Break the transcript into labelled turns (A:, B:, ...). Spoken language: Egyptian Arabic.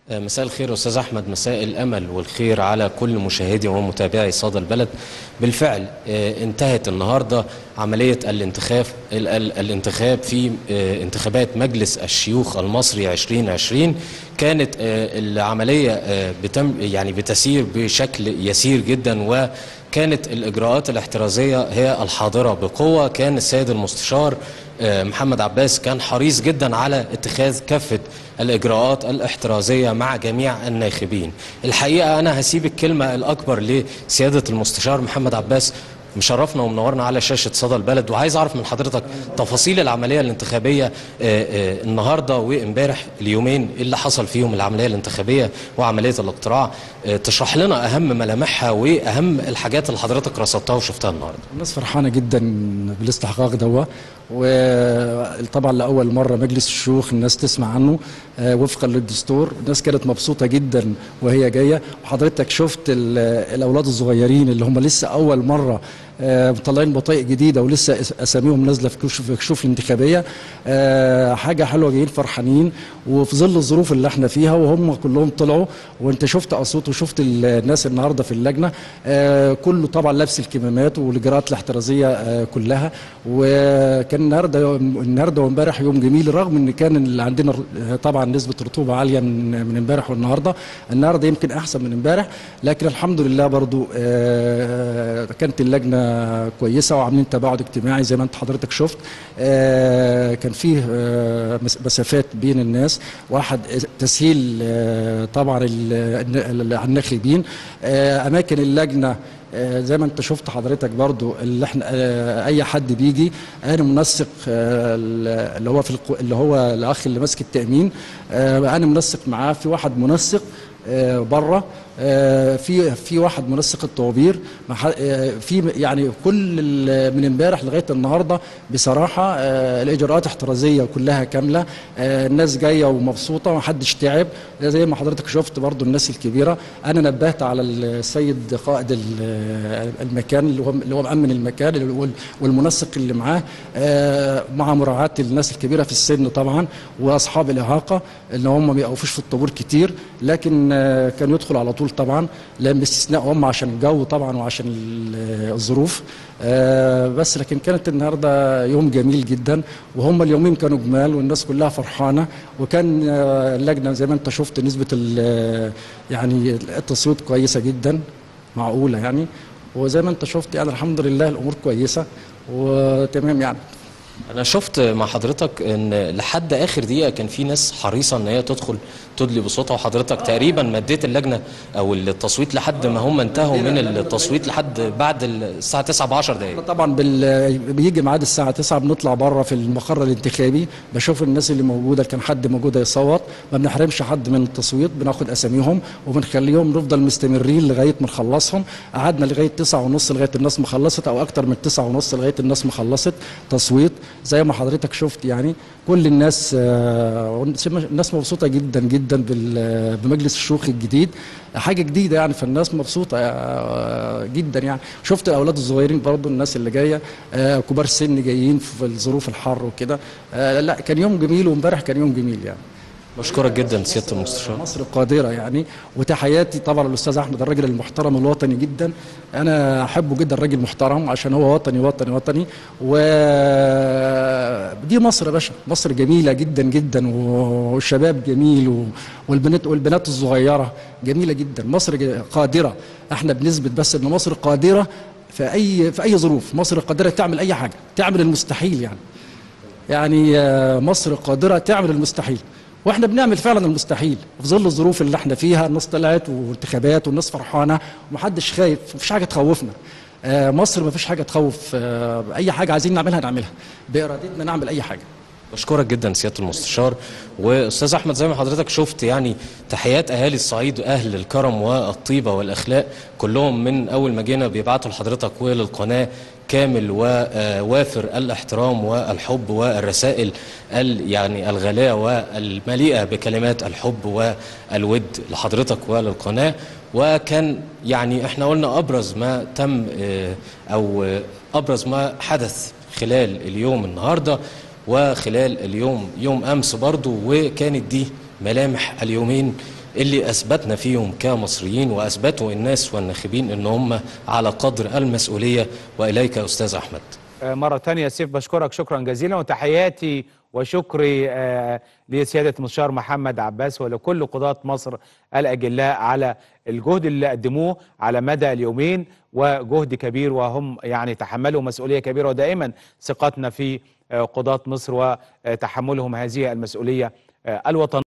A: مساء الخير استاذ احمد مساء الامل والخير على كل مشاهدي ومتابعي صدى البلد بالفعل آه، انتهت النهارده عمليه الانتخاب ال- ال- الانتخاب في آه، انتخابات مجلس الشيوخ المصري 2020 كانت آه، العمليه آه، بتم يعني بتسير بشكل يسير جدا و كانت الإجراءات الاحترازية هي الحاضرة بقوة كان السيد المستشار آه، محمد عباس كان حريص جدا على اتخاذ كافة الإجراءات الاحترازية مع جميع الناخبين الحقيقة أنا هسيب الكلمة الأكبر لسيادة المستشار محمد عباس مشرفنا ومنورنا على شاشة صدى البلد وعايز أعرف من حضرتك تفاصيل العملية الانتخابية آه، آه، النهاردة وامبارح اليومين اللي حصل فيهم العملية الانتخابية وعملية الاقتراع آه، تشرح لنا أهم ملامحها وأهم الحاجات اللي حضرتك رصدتها وشفتها النهاردة
B: الناس فرحانه جدا بالاستحقاق دوا وطبعا لاول مره مجلس الشيوخ الناس تسمع عنه آه، وفقا للدستور الناس كانت مبسوطه جدا وهي جايه وحضرتك شفت ال- الاولاد الصغيرين اللي هم لسه اول مره آه، مطلعين بطايق جديده ولسه اس- اساميهم نازله في كشوف في كشوف الانتخابيه آه، حاجه حلوه جايين فرحانين وفي ظل الظروف اللي احنا فيها وهم كلهم طلعوا وانت شفت اصوات وشفت ال- الناس النهارده في اللجنه آه، كله طبعا لابس الكمامات والاجراءات الاحترازيه آه، كلها وكان النهارده النهارده وامبارح يوم جميل رغم ان كان اللي عندنا ر- طبعا نسبه رطوبه عاليه من من امبارح والنهارده النهارده يمكن احسن من امبارح لكن الحمد لله برضو آه، كانت اللجنه كويسه وعاملين تباعد اجتماعي زي ما انت حضرتك شفت آه، كان فيه آه، مس- مسافات بين الناس واحد تسهيل آه، طبعا ال- ال- على الناخبين آه، اماكن اللجنه آه، زي ما انت شفت حضرتك برضو اللي احنا آه، اي حد بيجي انا منسق آه، اللي هو في القو- اللي هو الاخ اللي ماسك التامين آه، انا منسق معاه في واحد منسق آه، بره آه، في في واحد منسق الطوابير مح- آه، في يعني كل ال- من امبارح لغايه النهارده بصراحه آه، الاجراءات احترازيه كلها كامله آه، الناس جايه ومبسوطه ومحدش تعب زي ما حضرتك شفت برضو الناس الكبيره انا نبهت على السيد قائد ال- المكان اللي هو اللي هو مامن المكان اللي هو- والمنسق اللي معاه آه، مع مراعاه الناس الكبيره في السن طبعا واصحاب الاعاقه ان هم ما يقفوش في الطابور كتير لكن آه، كان يدخل على طول طبعا لا باستثناء هم عشان الجو طبعا وعشان ال- الظروف آه، بس لكن كانت النهارده يوم جميل جدا وهم اليومين كانوا جمال والناس كلها فرحانه وكان آه، اللجنه زي ما انت شفت نسبه ال- يعني التصويت كويسه جدا معقوله يعني وزي ما انت شفت يعني الحمد لله الامور كويسه وتمام يعني
A: أنا شفت مع حضرتك إن لحد آخر دقيقة كان في ناس حريصة إن هي تدخل تدلي بصوتها وحضرتك تقريبا مديت اللجنة أو التصويت لحد ما هم انتهوا من التصويت لحد بعد الساعة 9 ب 10 دقايق
B: طبعا بال... بيجي ميعاد الساعه 9 بنطلع بره في المقر الانتخابي بشوف الناس اللي موجوده كان حد موجود يصوت ما بنحرمش حد من التصويت بناخد اساميهم وبنخليهم نفضل مستمرين لغايه ما نخلصهم قعدنا لغايه 9 ونص لغايه الناس ما خلصت او اكتر من 9 ونص لغايه الناس ما خلصت تصويت زي ما حضرتك شفت يعني كل الناس آه، الناس مبسوطه جدا جدا بال- بمجلس الشيوخ الجديد حاجه جديده يعني فالناس مبسوطه آه، جدا يعني شفت الاولاد الصغيرين برضو الناس اللي جايه آه، كبار السن جايين في الظروف الحر وكده آه، لا كان يوم جميل وامبارح كان يوم جميل يعني
A: بشكرك جدا سيادة المستشار
B: مصر قادرة يعني وتحياتي طبعا للأستاذ أحمد الراجل المحترم الوطني جدا أنا أحبه جدا راجل محترم عشان هو وطني وطني وطني ودي مصر يا باشا مصر جميلة جدا جدا والشباب جميل و- والبنات والبنات الصغيرة جميلة جدا مصر ج- قادرة احنا بنثبت بس ان مصر قادرة في أي في أي ظروف مصر قادرة تعمل أي حاجة تعمل المستحيل يعني يعني آه، مصر قادرة تعمل المستحيل واحنا بنعمل فعلا المستحيل في ظل الظروف اللي احنا فيها الناس طلعت وانتخابات والناس فرحانه ومحدش خايف مفيش حاجه تخوفنا آه، مصر مفيش حاجه تخوف آه، اي حاجه عايزين نعملها نعملها بارادتنا نعمل اي حاجه
A: بشكرك جدا سياده المستشار واستاذ احمد زي ما حضرتك شفت يعني تحيات اهالي الصعيد واهل الكرم والطيبه والاخلاق كلهم من اول ما جينا بيبعتوا لحضرتك وللقناه كامل ووافر الاحترام والحب والرسائل ال- يعني الغاليه والمليئه بكلمات الحب والود لحضرتك وللقناه وكان يعني احنا قلنا ابرز ما تم آه، او آه، ابرز ما حدث خلال اليوم النهارده وخلال اليوم يوم امس برضو وكانت دي ملامح اليومين اللي اثبتنا فيهم كمصريين واثبتوا الناس والناخبين ان هم على قدر المسؤوليه واليك يا استاذ احمد
C: مرة تانية سيف بشكرك شكرا جزيلا وتحياتي وشكري آه، لسيادة المستشار محمد عباس ولكل قضاة مصر الأجلاء على الجهد اللي قدموه على مدى اليومين وجهد كبير وهم يعني تحملوا مسؤولية كبيرة ودائما ثقتنا في آه، قضاة مصر وتحملهم هذه المسؤولية آه، الوطنية